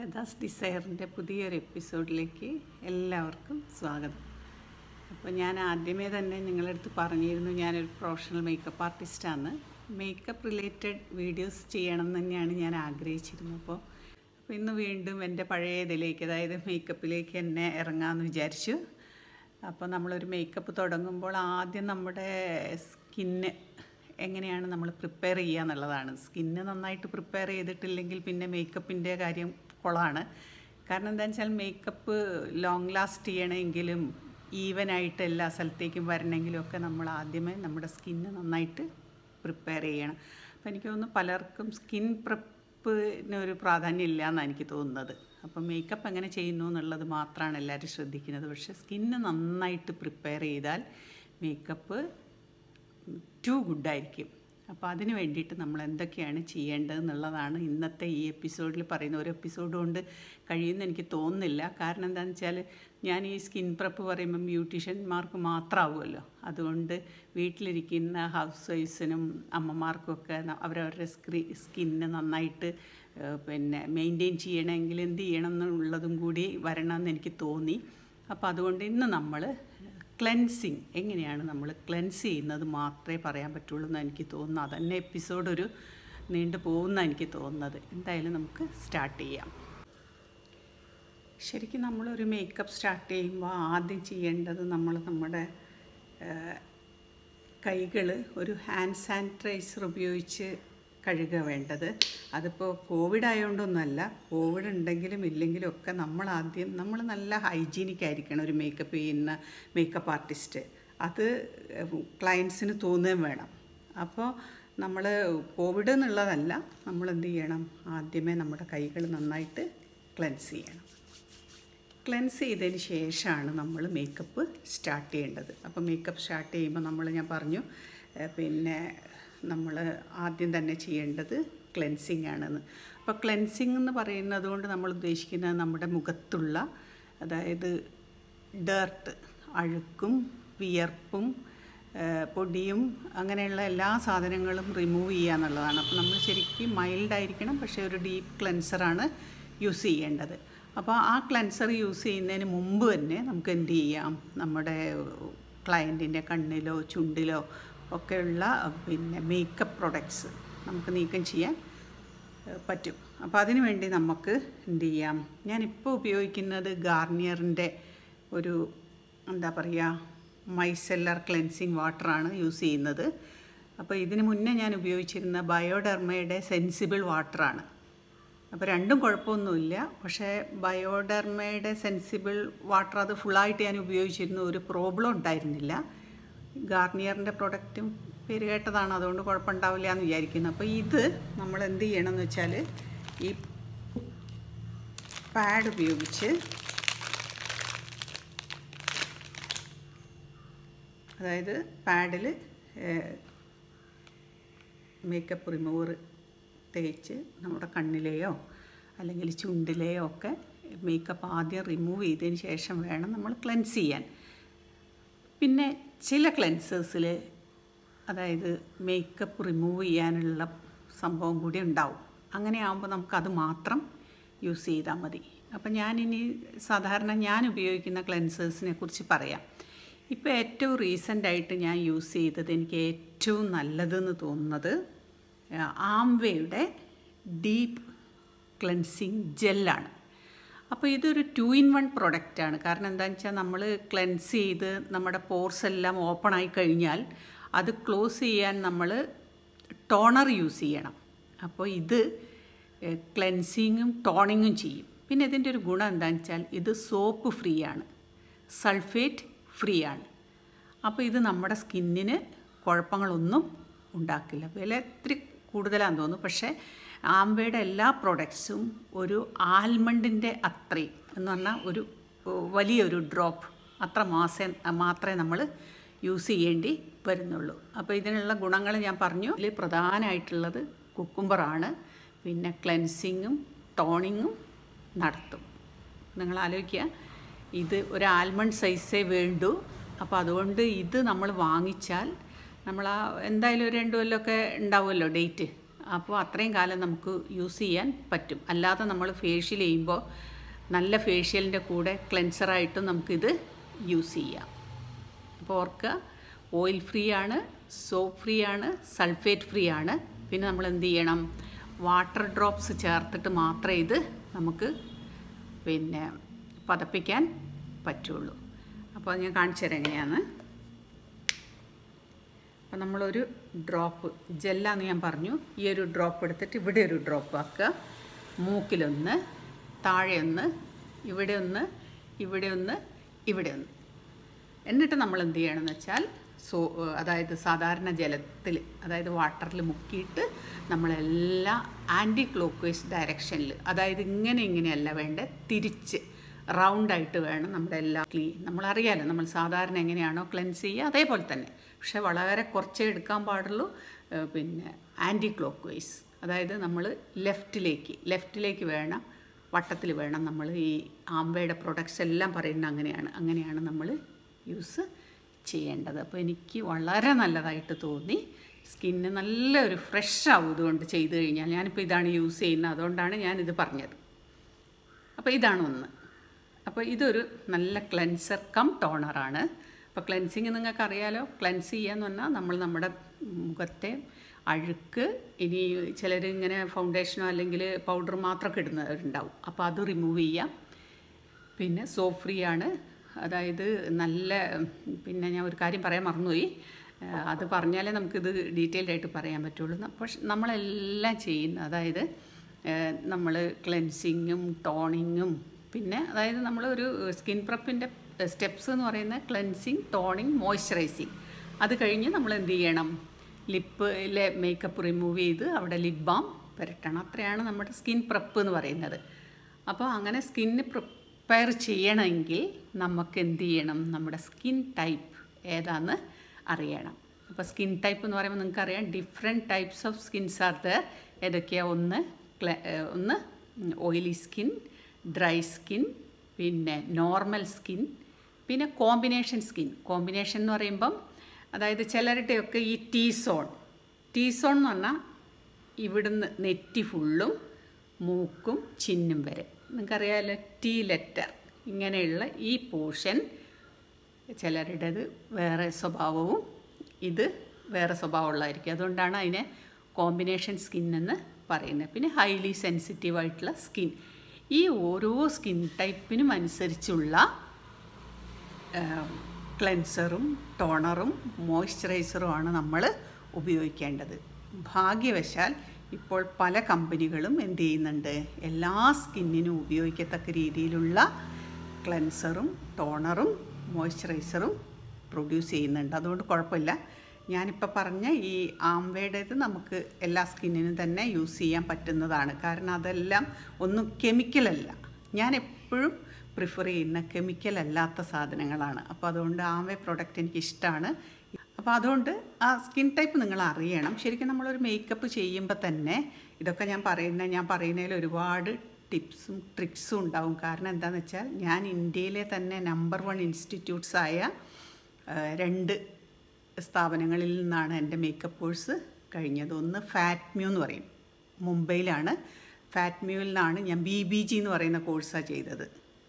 ലതാസ് ഡിസയറിൻ്റെ പുതിയൊരു എപ്പിസോഡിലേക്ക് എല്ലാവർക്കും സ്വാഗതം അപ്പോൾ ഞാൻ ആദ്യമേ തന്നെ നിങ്ങളടുത്ത് പറഞ്ഞിരുന്നു ഞാനൊരു പ്രൊഫഷണൽ മേക്കപ്പ് ആർട്ടിസ്റ്റാണ് മേക്കപ്പ് റിലേറ്റഡ് വീഡിയോസ് ചെയ്യണം എന്ന് തന്നെയാണ് ഞാൻ ആഗ്രഹിച്ചിരുന്നത് അപ്പോൾ അപ്പോൾ ഇന്ന് വീണ്ടും എൻ്റെ പഴയ ഇതിലേക്ക് അതായത് മേക്കപ്പിലേക്ക് എന്നെ ഇറങ്ങാമെന്ന് വിചാരിച്ചു അപ്പോൾ നമ്മളൊരു മേക്കപ്പ് തുടങ്ങുമ്പോൾ ആദ്യം നമ്മുടെ സ്കിന്ന് എങ്ങനെയാണ് നമ്മൾ പ്രിപ്പയർ ചെയ്യുക എന്നുള്ളതാണ് സ്കിന്ന് നന്നായിട്ട് പ്രിപ്പയർ ചെയ്തിട്ടില്ലെങ്കിൽ പിന്നെ മേക്കപ്പിൻ്റെ കാര്യം കുളമാണ് കാരണം എന്താ വെച്ചാൽ മേക്കപ്പ് ലോങ് ലാസ്റ്റ് ചെയ്യണമെങ്കിലും ഈവനായിട്ട് എല്ലാ സ്ഥലത്തേക്കും വരണമെങ്കിലും ഒക്കെ നമ്മൾ ആദ്യമേ നമ്മുടെ സ്കിന്ന് നന്നായിട്ട് പ്രിപ്പയർ ചെയ്യണം അപ്പോൾ എനിക്ക് തോന്നുന്നു പലർക്കും സ്കിൻ പ്രിപ്പിന് ഒരു പ്രാധാന്യം ഇല്ല എന്നാണ് എനിക്ക് തോന്നുന്നത് അപ്പം മേക്കപ്പ് എങ്ങനെ ചെയ്യുന്നു എന്നുള്ളത് മാത്രമാണ് എല്ലാവരും ശ്രദ്ധിക്കുന്നത് പക്ഷേ സ്കിന്ന് നന്നായിട്ട് പ്രിപ്പയർ ചെയ്താൽ മേക്കപ്പ് ടു ഗുഡായിരിക്കും അപ്പോൾ അതിന് വേണ്ടിയിട്ട് നമ്മൾ എന്തൊക്കെയാണ് ചെയ്യേണ്ടതെന്നുള്ളതാണ് ഇന്നത്തെ ഈ എപ്പിസോഡിൽ പറയുന്ന ഒരു എപ്പിസോഡ് കൊണ്ട് കഴിയുമെന്ന് എനിക്ക് തോന്നുന്നില്ല കാരണം എന്താണെന്ന് വെച്ചാൽ ഞാൻ ഈ സ്കിൻ പ്രപ്പ് പറയുമ്പം ബ്യൂട്ടീഷ്യന്മാർക്ക് മാത്രമാവുമല്ലോ അതുകൊണ്ട് വീട്ടിലിരിക്കുന്ന ഹൗസ് വൈഫ്സിനും അമ്മമാർക്കൊക്കെ ന- അവരവരുടെ സ്ക്രീ സ്കിന്ന് നന്നായിട്ട് ഏഹ്, പിന്നെ മെയിൻറ്റെയിൻ ചെയ്യണമെങ്കിൽ എന്ത് ചെയ്യണം എന്നുള്ളതും കൂടി വരണമെന്ന് എനിക്ക് തോന്നി അപ്പോൾ അതുകൊണ്ട് ഇന്ന് നമ്മൾ ക്ലെൻസിങ് എങ്ങനെയാണ് നമ്മൾ ക്ലെൻസ് ചെയ്യുന്നത് മാത്രമേ പറയാൻ പറ്റുള്ളൂ എന്ന് എനിക്ക് തോന്നുന്നു അതന്നെ എപ്പിസോഡ് ഒരു നീണ്ടു പോകുന്ന എനിക്ക് തോന്നുന്നത് എന്തായാലും നമുക്ക് സ്റ്റാർട്ട് ചെയ്യാം ശരിക്കും നമ്മളൊരു മേക്കപ്പ് സ്റ്റാർട്ട് ചെയ്യുമ്പോൾ ആദ്യം ചെയ്യേണ്ടത് നമ്മൾ നമ്മുടെ കൈകൾ ഒരു ഹാൻഡ് സാനിറ്റൈസർ ഉപയോഗിച്ച് കഴുകുക വേണ്ടത് അതിപ്പോൾ കോവിഡ് ആയതുകൊണ്ടൊന്നുമല്ല കോവിഡ് ഉണ്ടെങ്കിലും ഇല്ലെങ്കിലും ഒക്കെ നമ്മൾ ആദ്യം നമ്മൾ നല്ല ഹൈജീനിക് ആയിരിക്കണം ഒരു മേക്കപ്പ് ചെയ്യുന്ന മേക്കപ്പ് ആർട്ടിസ്റ്റ് അത് ക്ലയൻസിന് തോന്നുകയും വേണം അപ്പോൾ നമ്മൾ കോവിഡ് എന്നുള്ളതല്ല നമ്മൾ എന്ത് ചെയ്യണം ആദ്യമേ നമ്മുടെ കൈകൾ നന്നായിട്ട് ക്ലെൻസ് ചെയ്യണം ക്ലെൻസ് ചെയ്തതിന് ശേഷമാണ് നമ്മൾ മേക്കപ്പ് സ്റ്റാർട്ട് ചെയ്യേണ്ടത് അപ്പോൾ മേക്കപ്പ് സ്റ്റാർട്ട് ചെയ്യുമ്പോൾ നമ്മൾ ഞാൻ പറഞ്ഞു ഏഹ് പിന്നെ നമ്മൾ ആദ്യം തന്നെ ചെയ്യേണ്ടത് ക്ലെൻസിങ് ആണെന്ന് അപ്പോൾ ക്ലെൻസിങ് എന്ന് പറയുന്നത് കൊണ്ട് നമ്മൾ ഉദ്ദേശിക്കുന്നത് നമ്മുടെ മുഖത്തുള്ള അതായത് ഡേർട്ട് അഴുക്കും വിയർപ്പും ഏഹ് പൊടിയും അങ്ങനെയുള്ള എല്ലാ സാധനങ്ങളും റിമൂവ് ചെയ്യുക എന്നുള്ളതാണ് അപ്പോൾ നമ്മൾ ശരിക്കും മൈൽഡ് ആയിരിക്കണം പക്ഷേ ഒരു ഡീപ്പ് ക്ലെൻസറാണ് യൂസ് ചെയ്യേണ്ടത് അപ്പോൾ ആ ക്ലെൻസർ യൂസ് ചെയ്യുന്നതിന് മുമ്പ് തന്നെ നമുക്ക് എന്ത് ചെയ്യാം നമ്മുടെ ക്ലയൻറ്റിൻ്റെ കണ്ണിലോ ചുണ്ടിലോ ഒക്കെയുള്ള പിന്നെ മേക്കപ്പ് പ്രൊഡക്ട്സ് നമുക്ക് നീക്കം ചെയ്യാൻ ഏഹ് പറ്റും അപ്പോൾ അതിനു വേണ്ടി നമുക്ക് എന്ത് ചെയ്യാം ഞാനിപ്പോൾ ഉപയോഗിക്കുന്നത് ഗാർണിയറിൻ്റെ ഒരു എന്താ പറയുക മൈസെല്ലർ ക്ലെൻസിങ് വാട്ടറാണ് യൂസ് ചെയ്യുന്നത് അപ്പോൾ ഇതിന് മുന്നേ ഞാൻ ഉപയോഗിച്ചിരുന്ന ബയോഡെർമയുടെ സെൻസിബിൾ വാട്ടറാണ് അപ്പോൾ രണ്ടും കുഴപ്പമൊന്നുമില്ല പക്ഷേ ബയോഡെർമയുടെ സെൻസിബിൾ വാട്ടർ അത് ഫുള്ളായിട്ട് ഞാൻ ഉപയോഗിച്ചിരുന്നു ഒരു പ്രോബ്ലം ഉണ്ടായിരുന്നില്ല ഗാർണിയറിൻ്റെ പ്രൊഡക്റ്റും പേര് കേട്ടതാണ് അതുകൊണ്ട് കുഴപ്പമുണ്ടാവില്ല എന്ന് വിചാരിക്കുന്നു അപ്പോൾ ഇത് നമ്മൾ എന്ത് ചെയ്യണം എന്ന് വെച്ചാൽ ഈ പാഡ് ഉപയോഗിച്ച് അതായത് പാഡിൽ മേക്കപ്പ് റിമൂവർ തേച്ച് നമ്മുടെ കണ്ണിലെയോ അല്ലെങ്കിൽ ചുണ്ടിലെയോ ഒക്കെ മേക്കപ്പ് ആദ്യം റിമൂവ് ചെയ്തതിന് ശേഷം വേണം നമ്മൾ ക്ലെൻസ് ചെയ്യാൻ പിന്നെ ചില ക്ലെൻസേഴ്സിൽ അതായത് മേക്കപ്പ് റിമൂവ് ചെയ്യാനുള്ള സംഭവം കൂടി ഉണ്ടാവും അങ്ങനെ ആകുമ്പോൾ നമുക്കത് മാത്രം യൂസ് ചെയ്താൽ മതി അപ്പം ഞാനിനി സാധാരണ ഞാൻ ഉപയോഗിക്കുന്ന ക്ലെൻസേഴ്സിനെ കുറിച്ച് പറയാം ഇപ്പോൾ ഏറ്റവും റീസെൻ്റായിട്ട് ഞാൻ യൂസ് ചെയ്തത് എനിക്ക് ഏറ്റവും നല്ലതെന്ന് തോന്നുന്നത് ആംവയുടെ ഡീപ്പ് ക്ലെൻസിങ് ജെല്ലാണ് അപ്പോൾ ഇതൊരു ടു ഇൻ വൺ പ്രൊഡക്റ്റാണ് കാരണം എന്താണെന്ന് വെച്ചാൽ നമ്മൾ ക്ലെൻസ് ചെയ്ത് നമ്മുടെ പോർസ് എല്ലാം ഓപ്പൺ ആയി കഴിഞ്ഞാൽ അത് ക്ലോസ് ചെയ്യാൻ നമ്മൾ ടോണർ യൂസ് ചെയ്യണം അപ്പോൾ ഇത് ക്ലെൻസിങ്ങും ടോണിങ്ങും ചെയ്യും പിന്നെ ഇതിൻ്റെ ഒരു ഗുണം എന്താണെന്ന് വെച്ചാൽ ഇത് സോപ്പ് ഫ്രീ ആണ് സൾഫേറ്റ് ഫ്രീ ആണ് അപ്പോൾ ഇത് നമ്മുടെ സ്കിന്നിന് കുഴപ്പങ്ങളൊന്നും ഉണ്ടാക്കില്ല വില ഇത്തിരി കൂടുതലാണെന്ന് തോന്നുന്നു പക്ഷേ ആംബയുടെ എല്ലാ പ്രൊഡക്ട്സും ഒരു ആൽമണ്ടിൻ്റെ അത്രയും എന്ന് പറഞ്ഞാൽ ഒരു വലിയൊരു ഡ്രോപ്പ് അത്ര മാസം മാത്രമേ നമ്മൾ യൂസ് ചെയ്യേണ്ടി വരുന്നുള്ളൂ അപ്പോൾ ഇതിനുള്ള ഗുണങ്ങൾ ഞാൻ പറഞ്ഞു ഇതിൽ പ്രധാനമായിട്ടുള്ളത് കുക്കുംബറാണ് പിന്നെ ക്ലെൻസിങ്ങും ടോണിങ്ങും നടത്തും നിങ്ങൾ ആലോചിക്കുക ഇത് ഒരു ആൽമണ്ട് സൈസേ വേണ്ടൂ അപ്പോൾ അതുകൊണ്ട് ഇത് നമ്മൾ വാങ്ങിച്ചാൽ നമ്മൾ ആ എന്തായാലും ഒരു രണ്ട് കൊല്ലമൊക്കെ ഉണ്ടാവുമല്ലോ ഡേറ്റ് അപ്പോൾ അത്രയും കാലം നമുക്ക് യൂസ് ചെയ്യാൻ പറ്റും അല്ലാതെ നമ്മൾ ഫേഷ്യൽ ചെയ്യുമ്പോൾ നല്ല ഫേഷ്യലിൻ്റെ കൂടെ ക്ലെൻസറായിട്ടും നമുക്കിത് യൂസ് ചെയ്യാം അപ്പോൾ ഓർക്കുക ഓയിൽ ഫ്രീ ആണ് സോപ്പ് ഫ്രീ ആണ് സൾഫേറ്റ് ഫ്രീ ആണ് പിന്നെ നമ്മൾ എന്ത് ചെയ്യണം വാട്ടർ ഡ്രോപ്സ് ചേർത്തിട്ട് മാത്രമേ ഇത് നമുക്ക് പിന്നെ പതപ്പിക്കാൻ പറ്റുള്ളൂ അപ്പോൾ ഞാൻ കാണിച്ചു തരാം എങ്ങനെയാണ് അപ്പോൾ നമ്മളൊരു ഡ്രോപ്പ് ജെല്ലാന്ന് ഞാൻ പറഞ്ഞു ഈ ഒരു ഡ്രോപ്പ് എടുത്തിട്ട് ഇവിടെ ഒരു ഡ്രോപ്പ് ആക്കുക മൂക്കിലൊന്ന് താഴെ ഒന്ന് ഇവിടെ ഒന്ന് ഇവിടെ ഒന്ന് ഇവിടെ ഒന്ന് എന്നിട്ട് നമ്മൾ എന്ത് ചെയ്യണമെന്ന് വെച്ചാൽ സോ അതായത് സാധാരണ ജലത്തിൽ അതായത് വാട്ടറിൽ മുക്കിയിട്ട് നമ്മളെല്ലാം ആൻറ്റി ക്ലോക്ക് വൈസ് ഡയറക്ഷനിൽ അതായത് ഇങ്ങനെ ഇങ്ങനെയല്ല വേണ്ട തിരിച്ച് റൗണ്ടായിട്ട് വേണം നമ്മുടെ എല്ലാ ക്ലീൻ നമ്മളറിയാലോ നമ്മൾ സാധാരണ എങ്ങനെയാണോ ക്ലെൻസ് ചെയ്യുക അതേപോലെ തന്നെ പക്ഷെ വളരെ കുറച്ചേ എടുക്കാൻ പാടുള്ളൂ ഏഹ് പിന്നെ ആൻറ്റി ക്ലോക്ക് വൈസ് അതായത് നമ്മൾ ലെഫ്റ്റിലേക്ക് ലെഫ്റ്റിലേക്ക് വേണം വട്ടത്തിൽ വേണം നമ്മൾ ഈ ആംബയുടെ പ്രൊഡക്ട്സ് എല്ലാം പറയുന്നത് അങ്ങനെയാണ് അങ്ങനെയാണ് നമ്മൾ യൂസ് ചെയ്യേണ്ടത് അപ്പോൾ എനിക്ക് വളരെ നല്ലതായിട്ട് തോന്നി സ്കിന്ന് നല്ലൊരു ഫ്രഷ് ആവും ഇതുകൊണ്ട് ചെയ്ത് കഴിഞ്ഞാൽ ഞാനിപ്പോൾ ഇതാണ് യൂസ് ചെയ്യുന്നത് അതുകൊണ്ടാണ് ഞാനിത് പറഞ്ഞത് അപ്പോൾ ഇതാണ് ഒന്ന് അപ്പോൾ ഇതൊരു നല്ല ക്ലെൻസർ കം ടോണറാണ് അപ്പോൾ ക്ലെൻസിങ് നിങ്ങൾക്ക് അറിയാലോ ക്ലെൻസ് ചെയ്യാന്ന് പറഞ്ഞാൽ നമ്മൾ നമ്മുടെ മുഖത്തെ അഴുക്ക് ഇനി ചിലർ ഇങ്ങനെ ഫൗണ്ടേഷനോ അല്ലെങ്കിൽ പൗഡർ മാത്രമൊക്കെ ഇടുന്നവരുണ്ടാവും അപ്പോൾ അത് റിമൂവ് ചെയ്യാം പിന്നെ സോപ്പ് ഫ്രീ ആണ് അതായത് നല്ല പിന്നെ ഞാൻ ഒരു കാര്യം പറയാൻ മറന്നുപോയി ഏഹ് അത് പറഞ്ഞാലേ നമുക്കിത് ഡീറ്റെയിൽഡ് ആയിട്ട് പറയാൻ പറ്റുള്ളൂ ന- പക്ഷെ നമ്മളെല്ലാം ചെയ്യുന്ന അതായത് നമ്മൾ ക്ലെൻസിങ്ങും ടോണിങ്ങും പിന്നെ അതായത് നമ്മൾ ഒരു സ്കിൻ പ്രപ്പിൻ്റെ സ്റ്റെപ്സ് എന്ന് പറയുന്നത് ക്ലെൻസിങ് ടോണിങ് മോയ്സ്ചറൈസിങ് അത് കഴിഞ്ഞ് നമ്മൾ എന്ത് ചെയ്യണം ലിപ്പിലെ മേക്കപ്പ് റിമൂവ് ചെയ്ത് അവിടെ ലിപ് ബാം പുരട്ടണം അത്രയാണ് നമ്മുടെ സ്കിൻ പ്രപ്പ് എന്ന് പറയുന്നത് അപ്പോൾ അങ്ങനെ സ്കിന്ന് പ്രിപ്പയർ ചെയ്യണമെങ്കിൽ നമുക്ക് എന്ത് ചെയ്യണം നമ്മുടെ സ്കിൻ ടൈപ്പ് ഏതാന്ന് അറിയണം അപ്പോൾ സ്കിൻ ടൈപ്പ് എന്ന് പറയുമ്പോൾ നിങ്ങൾക്കറിയാം different types of skins are there ഏതൊക്കെയാണ് ഒന്ന് ക്ല- ഏഹ് ഒന്ന് ഓയിലി സ്കിൻ ഡ്രൈ സ്കിൻ പിന്നെ നോർമൽ സ്കിൻ പിന്നെ കോമ്പിനേഷൻ സ്കിൻ കോമ്പിനേഷൻ എന്ന് പറയുമ്പം അതായത് ചിലരുടെയൊക്കെ ഈ ടീ സോൺ ടീ സോൺ എന്ന് പറഞ്ഞാൽ ഇവിടുന്ന് നെറ്റി ഫുള്ളും മൂക്കും ചിന്നും വരെ നിങ്ങൾക്കറിയാമല്ലോ ടി ലെറ്റർ ഇങ്ങനെയുള്ള ഈ പോർഷൻ ചിലരുടേത് വേറെ സ്വഭാവവും ഇത് വേറെ സ്വഭാവമുള്ളതായിരിക്കും അതുകൊണ്ടാണ് അതിനെ കോമ്പിനേഷൻ സ്കിൻ എന്ന് പറയുന്നത് പിന്നെ ഹൈലി സെൻസിറ്റീവ് ആയിട്ടുള്ള സ്കിൻ ഈ ഓരോ സ്കിൻ ടൈപ്പിനും അനുസരിച്ചുള്ള ക്ലെൻസറും ടോണറും മോയ്സ്ചറൈസറുമാണ് നമ്മൾ ഉപയോഗിക്കേണ്ടത് ഭാഗ്യവശാൽ ഇപ്പോൾ പല കമ്പനികളും എന്ത് ചെയ്യുന്നുണ്ട് എല്ലാ സ്കിന്നിനും ഉപയോഗിക്കത്തക്ക രീതിയിലുള്ള ക്ലെൻസറും ടോണറും മോയ്സ്ചറൈസറും പ്രൊഡ്യൂസ് ചെയ്യുന്നുണ്ട് അതുകൊണ്ട് കുഴപ്പമില്ല ഞാനിപ്പോൾ പറഞ്ഞ ഈ ആംവയുടേത് നമുക്ക് എല്ലാ സ്കിന്നിനും തന്നെ യൂസ് ചെയ്യാൻ പറ്റുന്നതാണ് കാരണം അതെല്ലാം ഒന്നും കെമിക്കലല്ല ഞാൻ എപ്പോഴും പ്രിഫർ ചെയ്യുന്ന കെമിക്കൽ അല്ലാത്ത സാധനങ്ങളാണ് അപ്പോൾ അതുകൊണ്ട് ആംവേ പ്രോഡക്റ്റ് എനിക്ക് ഇഷ്ടമാണ് അപ്പോൾ അതുകൊണ്ട് ആ സ്കിൻ ടൈപ്പ് നിങ്ങൾ അറിയണം ശരിക്കും നമ്മളൊരു മേക്കപ്പ് ചെയ്യുമ്പോൾ തന്നെ ഇതൊക്കെ ഞാൻ പറയുന്ന ഞാൻ പറയുന്നതിൽ ഒരുപാട് ടിപ്സും ട്രിക്സും ഉണ്ടാവും കാരണം എന്താണെന്ന് വെച്ചാൽ ഞാൻ ഇന്ത്യയിലെ തന്നെ നമ്പർ വൺ ഇൻസ്റ്റിറ്റ്യൂട്ട്സായ രണ്ട് സ്ഥാപനങ്ങളിൽ നിന്നാണ് എൻ്റെ മേക്കപ്പ് കോഴ്സ് കഴിഞ്ഞത് ഒന്ന് ഫാറ്റ്മ്യൂ എന്ന് പറയും മുംബൈയിലാണ് ഫാറ്റ്മ്യൂവിൽ നിന്നാണ് ഞാൻ ബി ബി ജി എന്ന് പറയുന്ന കോഴ്സാണ് ചെയ്തത്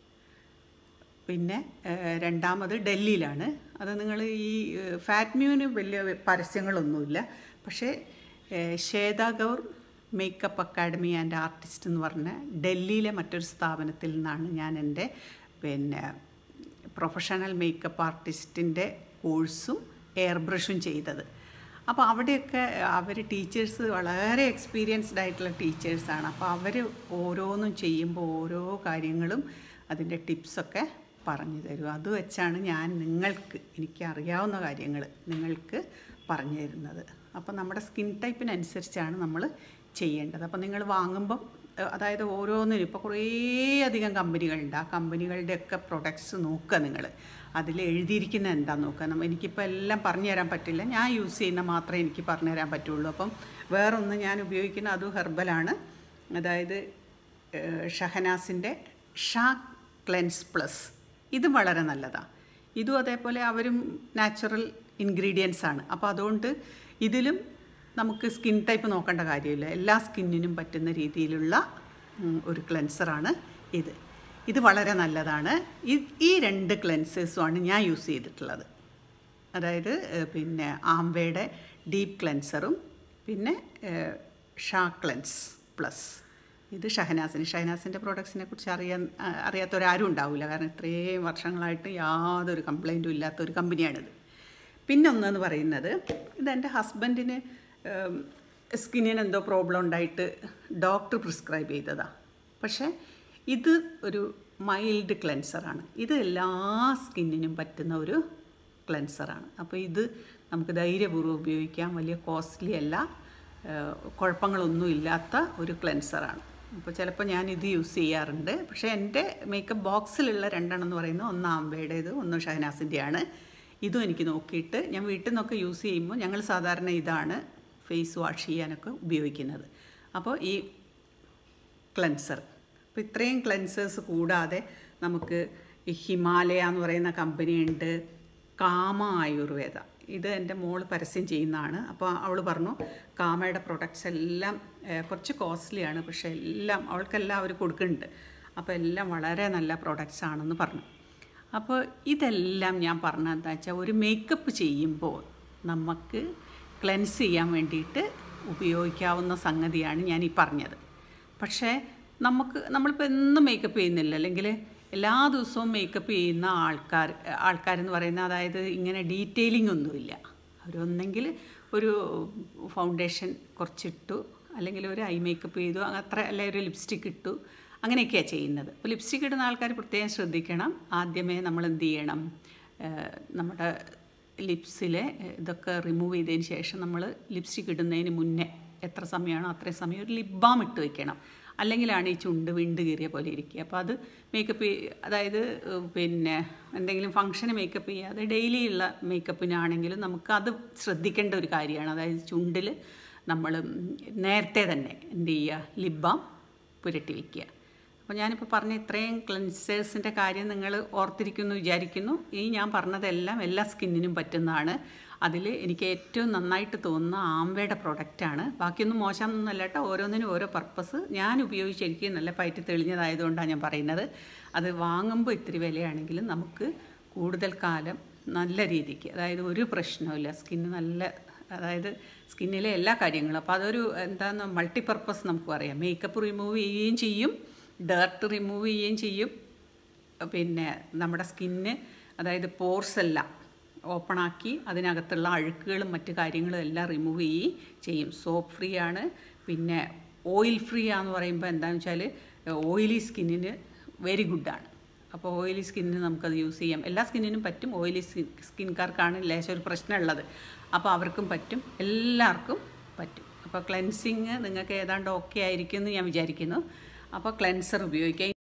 പിന്നെ ഏഹ്, രണ്ടാമത് ഡൽഹിയിലാണ് അത് നിങ്ങൾ ഈ ഫാറ്റ്മ്യൂവിന് വലിയ പരസ്യങ്ങളൊന്നുമില്ല പക്ഷേ ഏഹ്, Shweta Gaur makeup academy and artist എന്ന് പറഞ്ഞ ഡൽഹിയിലെ മറ്റൊരു സ്ഥാപനത്തിൽ നിന്നാണ് ഞാൻ എൻ്റെ പിന്നെ പ്രൊഫഷണൽ മേക്കപ്പ് ആർട്ടിസ്റ്റിൻ്റെ കോഴ്സും എയർ ബ്രഷും ചെയ്തത് അപ്പോൾ അവിടെയൊക്കെ അവർ ടീച്ചേഴ്സ് വളരെ എക്സ്പീരിയൻസ്ഡ് ആയിട്ടുള്ള ടീച്ചേഴ്സാണ് അപ്പോൾ അവർ ഓരോന്നും ചെയ്യുമ്പോൾ ഓരോ കാര്യങ്ങളും അതിൻ്റെ ടിപ്സൊക്കെ പറഞ്ഞു തരും അത് വെച്ചാണ് ഞാൻ നിങ്ങൾക്ക് എനിക്ക് അറിയാവുന്ന കാര്യങ്ങൾ നിങ്ങൾക്ക് പറഞ്ഞു തരുന്നത് അപ്പോൾ നമ്മുടെ സ്കിൻ ടൈപ്പിനനുസരിച്ചാണ് നമ്മൾ ചെയ്യേണ്ടത് അപ്പോൾ നിങ്ങൾ വാങ്ങുമ്പം ഏഹ്, അതായത് ഓരോന്നിനും ഇപ്പോൾ കുറേ അധികം കമ്പനികളുണ്ട് ആ കമ്പനികളുടെയൊക്കെ പ്രൊഡക്ട്സ് നോക്കുക നിങ്ങൾ അതിൽ എഴുതിയിരിക്കുന്ന എന്താണെന്ന് നോക്കുക നമ്മ എനിക്കിപ്പോൾ എല്ലാം പറഞ്ഞു തരാൻ പറ്റില്ല ഞാൻ യൂസ് ചെയ്യുന്ന മാത്രമേ എനിക്ക് പറഞ്ഞു തരാൻ പറ്റുള്ളൂ അപ്പം വേറൊന്ന് ഞാൻ ഉപയോഗിക്കുന്ന അതും ഹെർബലാണ് അതായത് ഏഹ്, ഷഹനാസിൻ്റെ ഷാ ക്ലെൻസ് പ്ലസ് ഇത് വളരെ നല്ലതാണ് ഇതും അതേപോലെ അവരും നാച്ചുറൽ ഇൻഗ്രീഡിയൻസ് ആണ് അപ്പോൾ അതുകൊണ്ട് ഇതിലും നമുക്ക് സ്കിൻ ടൈപ്പ് നോക്കേണ്ട കാര്യമില്ല എല്ലാ സ്കിന്നിനും പറ്റുന്ന രീതിയിലുള്ള ഉം, ഒരു ക്ലെൻസറാണ് ഇത് ഇത് വളരെ നല്ലതാണ് ഈ ഈ രണ്ട് ക്ലെൻസേഴ്സുമാണ് ഞാൻ യൂസ് ചെയ്തിട്ടുള്ളത് അതായത് ഏഹ്, പിന്നെ ആംബയുടെ ഡീപ്പ് ക്ലെൻസറും പിന്നെ ഏഹ്, ഷാ ക്ലെൻസ് പ്ലസ് ഇത് ഷഹനാസിന് ഷഹനാസിൻ്റെ പ്രോഡക്ട്സിനെ കുറിച്ച് അറിയാൻ ആ, അറിയാത്തവരാരും ഉണ്ടാവില്ല കാരണം ഇത്രയും വർഷങ്ങളായിട്ട് യാതൊരു കംപ്ലൈൻറ്റും ഇല്ലാത്ത ഒരു കമ്പനിയാണിത് പിന്നെ ഒന്നെന്ന് പറയുന്നത് ഇതെൻ്റെ ഹസ്ബൻഡിന് സ്കിന്നിന് എന്തോ പ്രോബ്ലം ഉണ്ടായിട്ട് ഡോക്ടർ പ്രിസ്ക്രൈബ് ചെയ്തതാണ് പക്ഷേ ഇത് ഒരു മൈൽഡ് ക്ലെൻസറാണ് ഇത് എല്ലാ സ്കിന്നിനും പറ്റുന്ന ഒരു ക്ലെൻസറാണ് അപ്പോൾ ഇത് നമുക്ക് ധൈര്യപൂർവ്വം ഉപയോഗിക്കാം വലിയ കോസ്റ്റ്ലി അല്ല ഏഹ് കുഴപ്പങ്ങളൊന്നും ഇല്ലാത്ത ഒരു ക്ലെൻസറാണ് അപ്പോൾ ചിലപ്പോൾ ഞാൻ ഇത് യൂസ് ചെയ്യാറുണ്ട് പക്ഷേ എൻ്റെ മേക്കപ്പ് ബോക്സിലുള്ള രണ്ടെണ്ണം എന്ന് പറയുന്നത് ഒന്ന് ആംബയുടേത് ഒന്ന് ഷഹനാസിൻ്റെയാണ് ഇതും എനിക്ക് നോക്കിയിട്ട് ഞാൻ വീട്ടിൽ നിന്നൊക്കെ യൂസ് ചെയ്യുമ്പോൾ ഞങ്ങൾ സാധാരണ ഇതാണ് ഫേസ് വാഷ് ചെയ്യാനൊക്കെ ഉപയോഗിക്കുന്നത് അപ്പോൾ ഈ ക്ലെൻസർ അപ്പോൾ ഇത്രയും ക്ലെൻസേഴ്സ് കൂടാതെ നമുക്ക് ഈ ഹിമാലയ എന്ന് പറയുന്ന കമ്പനിയുണ്ട് കാമ ആയുർവേദ ഇത് എൻ്റെ മോള് പരസ്യം ചെയ്യുന്നതാണ് അപ്പോൾ അവൾ പറഞ്ഞു കാമയുടെ പ്രൊഡക്ട്സ് എല്ലാം ഏഹ്, കുറച്ച് കോസ്റ്റ്ലിയാണ് പക്ഷേ എല്ലാം അവൾക്കെല്ലാം അവർ കൊടുക്കുന്നുണ്ട് അപ്പോൾ എല്ലാം വളരെ നല്ല പ്രൊഡക്ട്സ് ആണെന്ന് പറഞ്ഞു അപ്പോൾ ഇതെല്ലാം ഞാൻ പറഞ്ഞത് എന്താ വെച്ചാൽ ഒരു മേക്കപ്പ് ചെയ്യുമ്പോൾ നമുക്ക് ക്ലെൻസ് ചെയ്യാൻ വേണ്ടിയിട്ട് ഉപയോഗിക്കാവുന്ന സംഗതിയാണ് ഞാൻ ഈ പറഞ്ഞത് പക്ഷേ നമുക്ക് നമ്മളിപ്പോൾ എന്നും മേക്കപ്പ് ചെയ്യുന്നില്ല അല്ലെങ്കിൽ എല്ലാ ദിവസവും മേക്കപ്പ് ചെയ്യുന്ന ആൾക്കാർ ആൾക്കാരെന്ന് പറയുന്ന അതായത് ഇങ്ങനെ ഡീറ്റെയിലിംഗ് ഒന്നുമില്ല അവരൊന്നെങ്കിൽ ഒരു ഫൗണ്ടേഷൻ കുറച്ചിട്ടു അല്ലെങ്കിൽ ഒരു ഐ മേക്കപ്പ് ചെയ്തു അത്ര അല്ലെ ഒരു ലിപ്സ്റ്റിക് ഇട്ടു അങ്ങനെയൊക്കെയാണ് ചെയ്യുന്നത് അപ്പോൾ ലിപ്സ്റ്റിക് ഇടുന്ന ആൾക്കാർ പ്രത്യേകം ശ്രദ്ധിക്കണം ആദ്യമേ നമ്മൾ എന്ത് ചെയ്യണം ഏഹ് നമ്മുടെ ലിപ്സിലെ ഇതൊക്കെ റിമൂവ് ചെയ്തതിന് ശേഷം നമ്മൾ ലിപ്സ്റ്റിക് ഇടുന്നതിന് മുന്നേ എത്ര സമയമാണോ അത്രയും സമയം ഒരു ലിപ് ബാം ഇട്ട് വെക്കണം അല്ലെങ്കിലാണ് ഈ ചുണ്ട് വിണ്ട് കീറിയ പോലെ ഇരിക്കുക അപ്പോൾ അത് മേക്കപ്പ് അതായത് ഏഹ് പിന്നെ എന്തെങ്കിലും ഫംഗ്ഷന് മേക്കപ്പ് ചെയ്യാതെ ഡെയിലി ഉള്ള മേക്കപ്പിനാണെങ്കിലും നമുക്ക് അത് ശ്രദ്ധിക്കേണ്ട ഒരു കാര്യമാണ് അതായത് ചുണ്ടിൽ നമ്മൾ നേരത്തെ തന്നെ എന്ത് ചെയ്യുക ലിപ് ബാം പുരട്ടി വയ്ക്കുക അപ്പോൾ ഞാനിപ്പോൾ പറഞ്ഞ ഇത്രയും ക്ലെൻസേഴ്സിൻ്റെ കാര്യം നിങ്ങൾ ഓർത്തിരിക്കുന്നു വിചാരിക്കുന്നു ഈ ഞാൻ പറഞ്ഞതെല്ലാം എല്ലാ സ്കിന്നിനും പറ്റുന്നതാണ് അതിൽ എനിക്ക് ഏറ്റവും നന്നായിട്ട് തോന്നുന്ന ആംവയുടെ പ്രൊഡക്റ്റാണ് ബാക്കിയൊന്നും മോശമൊന്നുമല്ല കേട്ടോ ഓരോന്നിനും ഓരോ പർപ്പസ് ഞാൻ ഉപയോഗിച്ച് എനിക്ക് നല്ല പയറ്റി തെളിഞ്ഞതായതുകൊണ്ടാണ് ഞാൻ പറയുന്നത് അത് വാങ്ങുമ്പോൾ ഇത്തിരി വിലയാണെങ്കിലും നമുക്ക് കൂടുതൽ കാലം നല്ല രീതിക്ക് അതായത് ഒരു പ്രശ്നവുമില്ല സ്കിന്ന് നല്ല അതായത് സ്കിന്നിലെ എല്ലാ കാര്യങ്ങളും അപ്പോൾ അതൊരു എന്താന്ന് മൾട്ടിപർപ്പസ് നമുക്ക് പറയാം മേക്കപ്പ് റിമൂവ് ചെയ്യുകയും ചെയ്യും ഡേർട്ട് റിമൂവ് ചെയ്യുകയും ചെയ്യും പിന്നെ നമ്മുടെ സ്കിന്ന് അതായത് പോർസ് എല്ലാം ഓപ്പണാക്കി അതിനകത്തുള്ള അഴുക്കുകളും മറ്റു കാര്യങ്ങളും എല്ലാം റിമൂവ് ചെയ്യുകയും ചെയ്യും സോപ്പ് ഫ്രീ ആണ് പിന്നെ ഓയിൽ ഫ്രീ ആണെന്ന് പറയുമ്പോൾ എന്താണെന്ന് വെച്ചാൽ ഓയിലി സ്കിന്നിന് വെരി ഗുഡാണ് അപ്പോൾ ഓയിലി സ്കിന്നിന് നമുക്കത് യൂസ് ചെയ്യാം എല്ലാ സ്കിന്നിനും പറ്റും ഓയിലി സ്കിൻകാർക്കാണ് ലേശം ഒരു പ്രശ്നമുള്ളത് അപ്പോൾ അവർക്കും പറ്റും എല്ലാവർക്കും പറ്റും അപ്പോൾ ക്ലെൻസിങ് നിങ്ങൾക്ക് ഏതാണ്ട് ഓക്കെ ആയിരിക്കും എന്ന് ഞാൻ വിചാരിക്കുന്നു അപ്പോൾ ക്ലെൻസർ ഉപയോഗിക്കുക